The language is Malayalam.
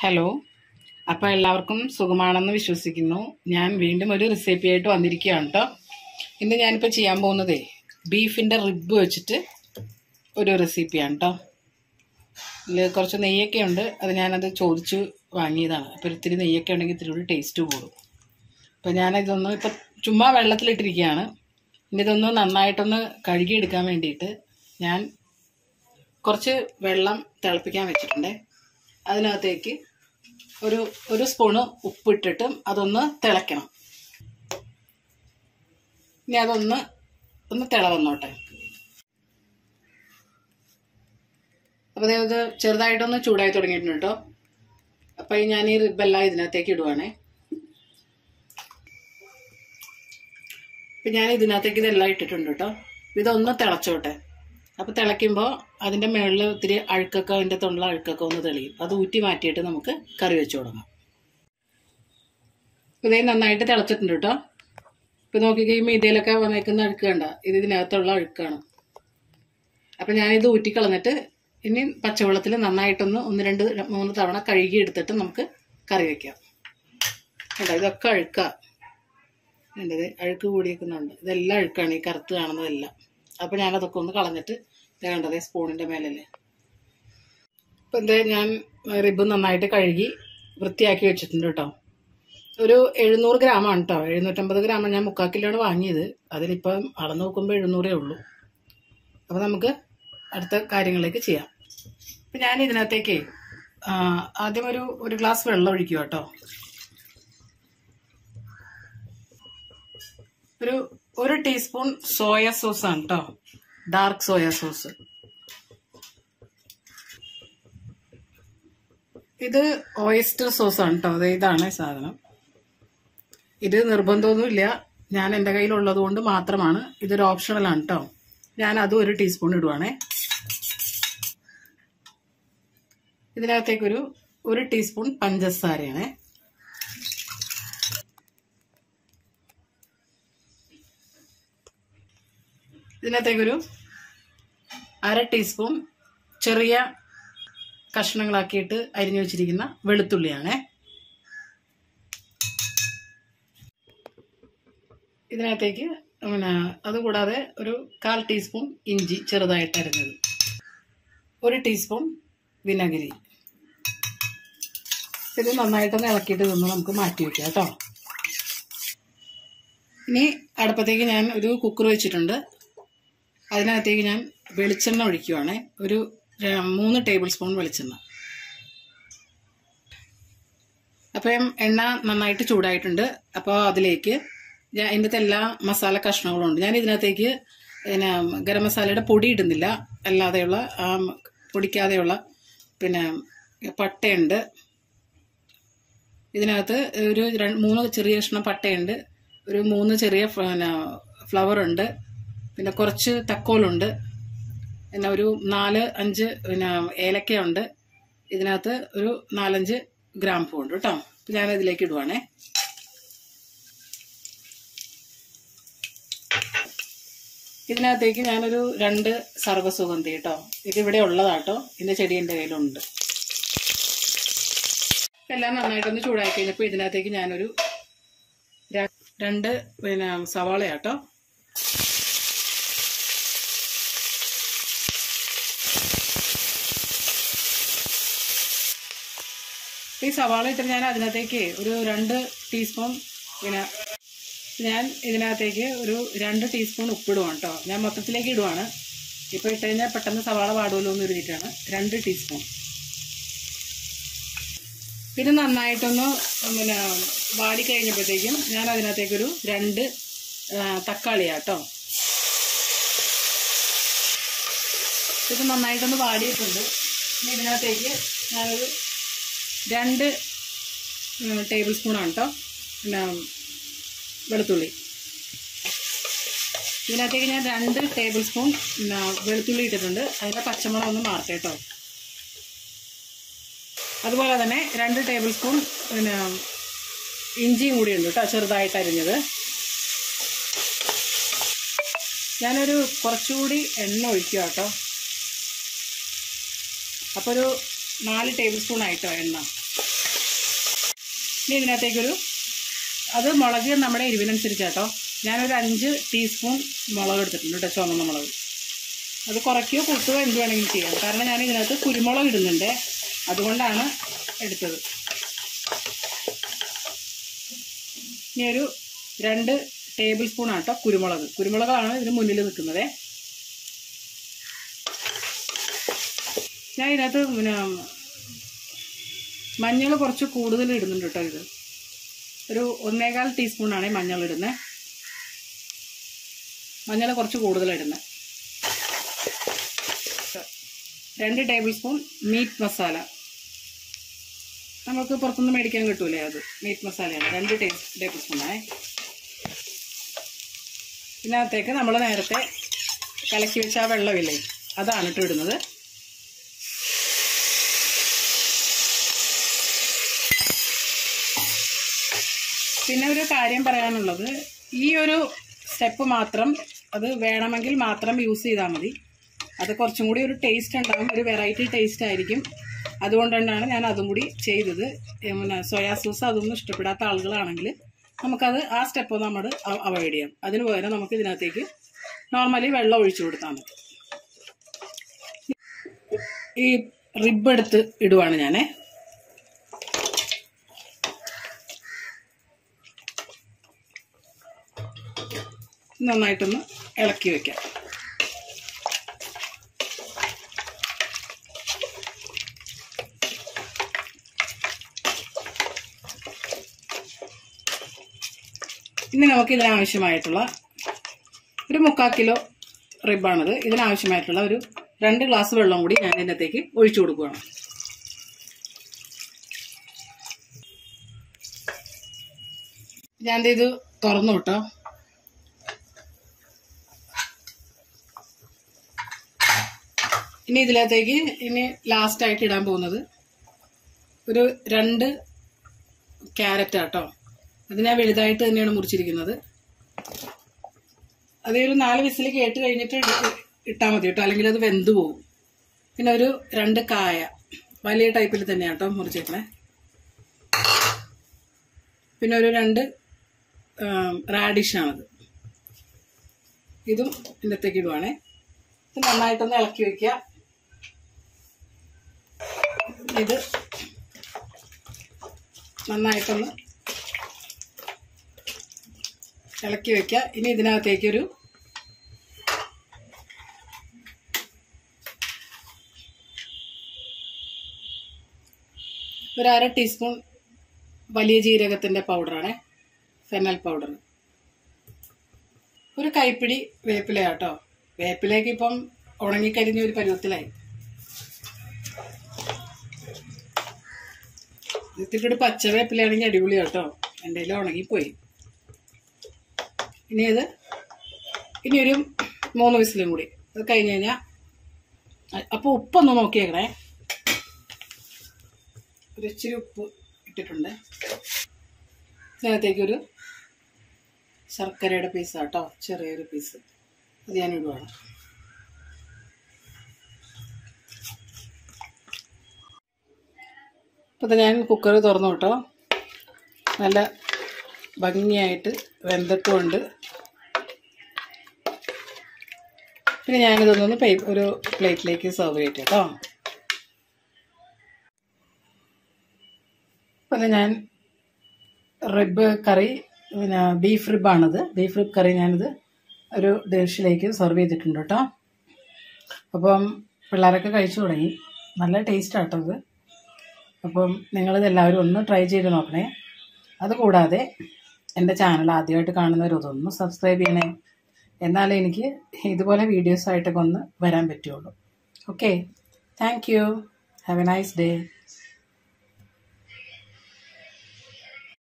ഹലോ അപ്പോൾ എല്ലാവർക്കും സുഖമാണെന്ന് വിശ്വസിക്കുന്നു ഞാൻ വീണ്ടും ഒരു റെസിപ്പി ആയിട്ട് വന്നിരിക്കുകയാണ് കേട്ടോ ഇന്ന് ഞാനിപ്പോൾ ചെയ്യാൻ പോകുന്നതേ ബീഫിൻ്റെ റിബ് വെച്ചിട്ട് ഒരു റെസിപ്പിയാണ് കേട്ടോ ഇതിൽ കുറച്ച് നെയ്യൊക്കെ ഉണ്ട് അത് ഞാനത് ചോദിച്ച് വാങ്ങിയതാണ് അപ്പോൾ ഇത്തിരി നെയ്യൊക്കെ ഉണ്ടെങ്കിൽ ഇത്തിരി കൂടി ടേസ്റ്റ് കൂടും അപ്പോൾ ഞാനിതൊന്ന് ഇപ്പം ചുമ്മാ വെള്ളത്തിലിട്ടിരിക്കുകയാണ് ഇനി ഇതൊന്ന് നന്നായിട്ടൊന്ന് കഴുകിയെടുക്കാൻ വേണ്ടിയിട്ട് ഞാൻ കുറച്ച് വെള്ളം തിളപ്പിക്കാൻ വെച്ചിട്ടുണ്ട് അതിനകത്തേക്ക് ഒരു ഒരു സ്പൂണ് ഉപ്പിട്ടിട്ടും അതൊന്ന് തിളയ്ക്കണം ഇനി അതൊന്ന് ഒന്ന് തിള വന്നോട്ടെ അപ്പോൾ ഇത് ചെറുതായിട്ടൊന്ന് ചൂടായി തുടങ്ങിയിട്ടുണ്ട് കേട്ടോ അപ്പോൾ ഞാൻ ഈ റിബെല്ലാം ഇതിനകത്തേക്ക് ഇടുവാണേ അപ്പം ഞാൻ ഇതിനകത്തേക്ക് ഇതെല്ലാം ഇട്ടിട്ടുണ്ട് കേട്ടോ ഇതൊന്ന് തിളച്ചോട്ടെ അപ്പോൾ തിളയ്ക്കുമ്പോൾ അതിൻ്റെ മുകളിൽ ഒത്തിരി അഴുക്കൊക്കെ അതിൻ്റെ തൊണ്ടുള്ള അഴുക്കൊക്കെ ഒന്ന് തെളിയും അത് ഊറ്റി മാറ്റിയിട്ട് നമുക്ക് കറി വെച്ച് തുടങ്ങാം ഇതേ നന്നായിട്ട് തിളച്ചിട്ടുണ്ട് കേട്ടോ ഇപ്പോൾ നോക്കി കഴിയുമ്പോൾ ഇതിലൊക്കെ വന്നേക്കുന്ന അഴുക്ക് കണ്ട ഇത് ഇതിനകത്തുള്ള അഴുക്കാണ് അപ്പം ഞാനിത് ഊറ്റിക്കളഞ്ഞിട്ട് ഇനി പച്ചവെള്ളത്തിൽ നന്നായിട്ടൊന്ന് ഒന്ന് രണ്ട് മൂന്ന് തവണ കഴുകി എടുത്തിട്ട് നമുക്ക് കറി വയ്ക്കാം കേട്ടോ ഇതൊക്കെ അഴുക്കാ എൻ്റെ അഴുക്ക് കൂടിയേക്കുന്നുണ്ട് ഇതെല്ലാം അഴുക്കാണ് ഈ കറുത്ത് കാണുന്നതെല്ലാം അപ്പോൾ ഞാനതൊക്കെ ഒന്ന് കളഞ്ഞിട്ട് ഇത് കണ്ടതേ സ്പൂണിൻ്റെ മേലല്ലേ അപ്പം എന്താ ഞാൻ റിബ് നന്നായിട്ട് കഴുകി വൃത്തിയാക്കി വെച്ചിട്ടുണ്ട് കേട്ടോ ഒരു എഴുന്നൂറ് ഗ്രാമാണ് കേട്ടോ എഴുന്നൂറ്റമ്പത് ഗ്രാം ഞാൻ മുക്കാൽ കിലോയാണ് വാങ്ങിയത് അതിലിപ്പം അളന്ന് നോക്കുമ്പോൾ എഴുന്നൂറേ ഉള്ളൂ അപ്പോൾ നമുക്ക് അടുത്ത കാര്യങ്ങളിലേക്ക് ചെയ്യാം അപ്പം ഞാൻ ഇതിനകത്തേക്ക് ആദ്യം ഒരു ഒരു ഗ്ലാസ് വെള്ളം ഒഴിക്കുക കേട്ടോ ഒരു ഒരു ടീസ്പൂൺ സോയ സോസ് ആണ് കേട്ടോ ഡാർക്ക് സോയ സോസ് ഇത് ഓയിസ്റ്റർ സോസ് ആണ് കേട്ടോ അത് ഇതാണ് സാധനം ഇത് നിർബന്ധമൊന്നുമില്ല ഞാൻ എൻ്റെ കയ്യിലുള്ളത് കൊണ്ട് മാത്രമാണ് ഇതൊരു ഓപ്ഷണലാണ് കേട്ടോ ഞാൻ അതും ഒരു ടീസ്പൂൺ ഇടുവാണേ ഇതിനകത്തേക്കൊരു ഒരു ടീസ്പൂൺ പഞ്ചസാരയാണേ ഇതിനകത്തേക്കൊരു അര ടീസ്പൂൺ ചെറിയ കഷ്ണങ്ങളാക്കിയിട്ട് അരിഞ്ഞു വെച്ചിരിക്കുന്ന വെളുത്തുള്ളിയാണേ ഇതിനകത്തേക്ക് പിന്നെ അതുകൂടാതെ ഒരു കാൽ ടീസ്പൂൺ ഇഞ്ചി ചെറുതായിട്ട് അരിഞ്ഞത് ഒരു ടീസ്പൂൺ വിനാഗിരി ഇത് നന്നായിട്ടൊന്ന് ഇളക്കിയിട്ട് ഇതൊന്ന് നമുക്ക് മാറ്റി വയ്ക്കാം കേട്ടോ ഇനി അടുപ്പത്തേക്ക് ഞാൻ ഒരു കുക്കർ വെച്ചിട്ടുണ്ട് അതിനകത്തേക്ക് ഞാൻ വെളിച്ചെണ്ണ ഒഴിക്കുവാണേ ഒരു മൂന്ന് ടേബിൾ സ്പൂൺ വെളിച്ചെണ്ണ അപ്പം എണ്ണ നന്നായിട്ട് ചൂടായിട്ടുണ്ട് അപ്പോൾ അതിലേക്ക് ഞാൻ ഇതിൻ്റെ എല്ലാ മസാല കഷ്ണങ്ങളും ഉണ്ട് ഞാൻ ഇതിനകത്തേക്ക് പിന്നെ ഗരം മസാലയുടെ പൊടി ഇടുന്നില്ല അല്ലാതെയുള്ള പൊടിക്കാതെയുള്ള പിന്നെ പട്ടയുണ്ട് ഇതിനകത്ത് ഒരു മൂന്ന് ചെറിയ കഷ്ണം പട്ടയുണ്ട് ഒരു മൂന്ന് ചെറിയ പിന്നെ ഫ്ലവർ ഉണ്ട് പിന്നെ കുറച്ച് തക്കോലുണ്ട് പിന്നെ ഒരു നാല് അഞ്ച് പിന്നെ ഏലക്കയുണ്ട് ഇതിനകത്ത് ഒരു നാലഞ്ച് ഗ്രാമ്പൂ ഉണ്ട് കേട്ടോ അപ്പം ഞാൻ ഇതിലേക്ക് ഇടുവാണേ ഇതിനകത്തേക്ക് ഞാനൊരു രണ്ട് സർവ്വസുഗന്ധി കേട്ടോ ഇതിവിടെ ഉള്ളതാട്ടോ ഇതിൻ്റെ ചെടി എൻ്റെ കയ്യിലുണ്ട് എല്ലാം നന്നായിട്ടൊന്ന് ചൂടാക്കി കഴിഞ്ഞപ്പോൾ ഇതിനകത്തേക്ക് ഞാനൊരു രണ്ട് പിന്നെ സവാളയാട്ടോ ഈ സവാള ഇട്ട് ഞാൻ അതിനകത്തേക്ക് ഒരു രണ്ട് ടീസ്പൂൺ പിന്നെ ഞാൻ ഇതിനകത്തേക്ക് ഒരു രണ്ട് ടീസ്പൂൺ ഉപ്പിടുവാണ് കേട്ടോ ഞാൻ മൊത്തത്തിലേക്ക് ഇടുവാണ് ഇപ്പോൾ ഇട്ട് കഴിഞ്ഞാൽ പെട്ടെന്ന് സവാള പാടുമല്ലോ എന്ന് എഴുതിയിട്ടാണ് രണ്ട് ടീസ്പൂൺ പിന്നെ നന്നായിട്ടൊന്ന് പിന്നെ വാടി കഴിഞ്ഞപ്പോഴത്തേക്കും ഞാൻ അതിനകത്തേക്കൊരു രണ്ട് തക്കാളിയാണ് കേട്ടോ ഇത് നന്നായിട്ടൊന്ന് വാടിയിട്ടുണ്ട് ഇനി ഇതിനകത്തേക്ക് ഞാനൊരു രണ്ട് ടേബിൾ സ്പൂണാണ് കേട്ടോ പിന്നെ വെളുത്തുള്ളി ഇതിനകത്തേക്ക് ഞാൻ രണ്ട് ടേബിൾ സ്പൂൺ പിന്നെ വെളുത്തുള്ളി ഇട്ടിട്ടുണ്ട് അതിൻ്റെ പച്ചമുളക് ഒന്ന് മാറട്ടെ കേട്ടോ അതുപോലെ തന്നെ രണ്ട് ടേബിൾ സ്പൂൺ പിന്നെ ഇഞ്ചിയും കൂടി ഉണ്ട് കേട്ടോ ചെറുതായിട്ട് അരിഞ്ഞത് ഞാനൊരു കുറച്ചുകൂടി എണ്ണ ഒഴിക്കുക കേട്ടോ അപ്പോൾ ഒരു നാല് ടേബിൾ സ്പൂൺ ആയിട്ടോ എണ്ണ ഇനി ഇതിനകത്തേക്കൊരു അത് മുളക് നമ്മുടെ എരിവിനനുസരിച്ചാട്ടോ ഞാനൊരു അഞ്ച് ടീസ്പൂൺ മുളക് എടുത്തിട്ടുണ്ട് കേട്ടോ ചുവന്ന മുളക് അത് കുറയ്ക്കുകയോ കൂട്ടുകയോ എന്ത് വേണമെങ്കിലും ചെയ്യാം കാരണം ഞാൻ ഇതിനകത്ത് കുരുമുളക് ഇടുന്നുണ്ട് അതുകൊണ്ടാണ് എടുത്തത് ഇനി ഒരു രണ്ട് ടേബിൾ സ്പൂൺ ആട്ടോ കുരുമുളക് കുരുമുളകാണ് ഇതിന് മുന്നിൽ നിൽക്കുന്നത് ഞാൻ ഇതിനകത്ത് പിന്നെ മഞ്ഞൾ കുറച്ച് കൂടുതൽ ഇടുന്നുണ്ട് കേട്ടോ ഇത് ഒരു ഒന്നേകാൽ ടീസ്പൂണാണ് മഞ്ഞൾ ഇടുന്നത് മഞ്ഞൾ കുറച്ച് കൂടുതൽ ഇടുന്നത് രണ്ട് ടേബിൾ സ്പൂൺ മീറ്റ് മസാല നമുക്ക് പുറത്തുനിന്ന് മേടിക്കാൻ കിട്ടൂലേ അത് മീറ്റ് മസാലയാണ് രണ്ട് ടേബിൾ സ്പൂണാണേ ഇതിനകത്തേക്ക് നമ്മൾ നേരത്തെ കലക്കി വെച്ച ആ വെള്ളമില്ലേ അതാണ് ഇട്ട് ഇടുന്നത് പിന്നെ ഒരു കാര്യം പറയാനുള്ളത് ഈ ഒരു സ്റ്റെപ്പ് മാത്രം അത് വേണമെങ്കിൽ മാത്രം യൂസ് ചെയ്താൽ മതി അത് കുറച്ചും കൂടി ഒരു ടേസ്റ്റ് ഉണ്ടാകും ഒരു വെറൈറ്റി ടേസ്റ്റ് ആയിരിക്കും അതുകൊണ്ടാണ് ഞാൻ അതും കൂടി ചെയ്തത് പിന്നെ സോയാ സോസ് അതൊന്നും ഇഷ്ടപ്പെടാത്ത ആളുകളാണെങ്കിൽ നമുക്കത് ആ സ്റ്റെപ്പ് നമ്മൾ അവോയ്ഡ് ചെയ്യാം അതിന് പകരം നമുക്ക് ഇതിനകത്തേക്ക് നോർമലി വെള്ളം ഒഴിച്ചു കൊടുത്താൽ മതി ഈ റിബ് എടുത്ത് ഇടുവാണ് ഞാനേ നന്നായിട്ടൊന്ന് ഇളക്കി വെക്കാം ഇനി നമുക്ക് ഇതിനാവശ്യമായിട്ടുള്ള ഒരു മുക്കാൽ കിലോ റിബാണിത് ഇതിനാവശ്യമായിട്ടുള്ള ഒരു രണ്ട് ഗ്ലാസ് വെള്ളം കൂടി ഞാൻ ഇതിനകത്തേക്ക് ഒഴിച്ചു കൊടുക്കുകയാണ് ഞാൻ ഇത് തുറന്നു കേട്ടോ ഇനി ഇതിനകത്തേക്ക് ഇനി ലാസ്റ്റ് ആയിട്ട് ഇടാൻ പോകുന്നത് ഒരു രണ്ട് ക്യാരറ്റ് ആട്ടോ അത് ഞാൻ വലുതായിട്ട് തന്നെയാണ് മുറിച്ചിരിക്കുന്നത് അത് ഒരു നാല് വിസിൽ കേട്ട് കഴിഞ്ഞിട്ട് ഇട്ടാൽ മതി കേട്ടോ അല്ലെങ്കിൽ അത് വെന്ത് പോകും പിന്നെ ഒരു രണ്ട് കായ വലിയ ടൈപ്പിൽ തന്നെയാണ് കേട്ടോ മുറിച്ചേക്കണേ പിന്നെ ഒരു രണ്ട് റാഡിഷാണത് ഇതും ഇന്നത്തേക്ക് ഇടുവാണേ ഇത് നന്നായിട്ടൊന്ന് ഇളക്കി വെക്കുക ഇത് നന്നായിട്ടൊന്ന് ഇളക്കി വെക്കുക ഇനി ഇതിനകത്തേക്കൊരു ഒരു അര ടീസ്പൂൺ വലിയ ജീരകത്തിൻ്റെ പൗഡറാണ് ഫെനൽ പൗഡർ ഒരു കൈപ്പിടി വേപ്പില കേട്ടോ വേപ്പിലേക്ക് ഇപ്പം ഉണങ്ങിക്കരിഞ്ഞ ഒരു പരുവത്തിലായി ഇതിട്ടിട്ട് പച്ച വേപ്പിലാണെങ്കിൽ അടിപൊളി കേട്ടോ എൻ്റെ കയ്യിൽ ഉണങ്ങിപ്പോയി ഇനി അത് ഇനി ഒരു മൂന്ന് വിസിലും കൂടി അത് കഴിഞ്ഞ് കഴിഞ്ഞാൽ അപ്പോൾ ഉപ്പൊന്ന് നോക്കിയേക്കണേ ഒരു ഇച്ചിരി ഉപ്പ് ഇട്ടിട്ടുണ്ട് ഇതിനകത്തേക്കൊരു ശർക്കരയുടെ പീസ് കേട്ടോ ചെറിയൊരു പീസ് അത് ഞാൻ ഇടുവാണ് അപ്പോൾ ഞാൻ കുക്കർ തുറന്നു കേട്ടോ നല്ല ഭംഗിയായിട്ട് വെന്തട്ടുമുണ്ട് പിന്നെ ഞാനിതൊന്നൊന്ന് പേ ഒരു പ്ലേറ്റിലേക്ക് സെർവ് ചെയ്തിട്ട് കേട്ടോ പിന്നെ ഞാൻ റിബ് കറി പിന്നെ ബീഫ് റിബാണിത് ബീഫ് റിബ് കറി ഞാനിത് ഒരു ഡിഷിലേക്ക് സെർവ് ചെയ്തിട്ടുണ്ട് കേട്ടോ അപ്പം പിള്ളേരൊക്കെ കഴിച്ചു തുടങ്ങി നല്ല ടേസ്റ്റ് ആട്ടോ ഇത് അപ്പം നിങ്ങളിത് എല്ലാവരും ഒന്ന് ട്രൈ ചെയ്ത് നോക്കണേ അതുകൂടാതെ എൻ്റെ ചാനൽ ആദ്യമായിട്ട് കാണുന്നവരതൊന്ന് സബ്സ്ക്രൈബ് ചെയ്യണേ എന്നാലേ എനിക്ക് ഇതുപോലെ വീഡിയോസായിട്ടൊക്കെ ഒന്ന് വരാൻ പറ്റുള്ളൂ okay thank you have a nice day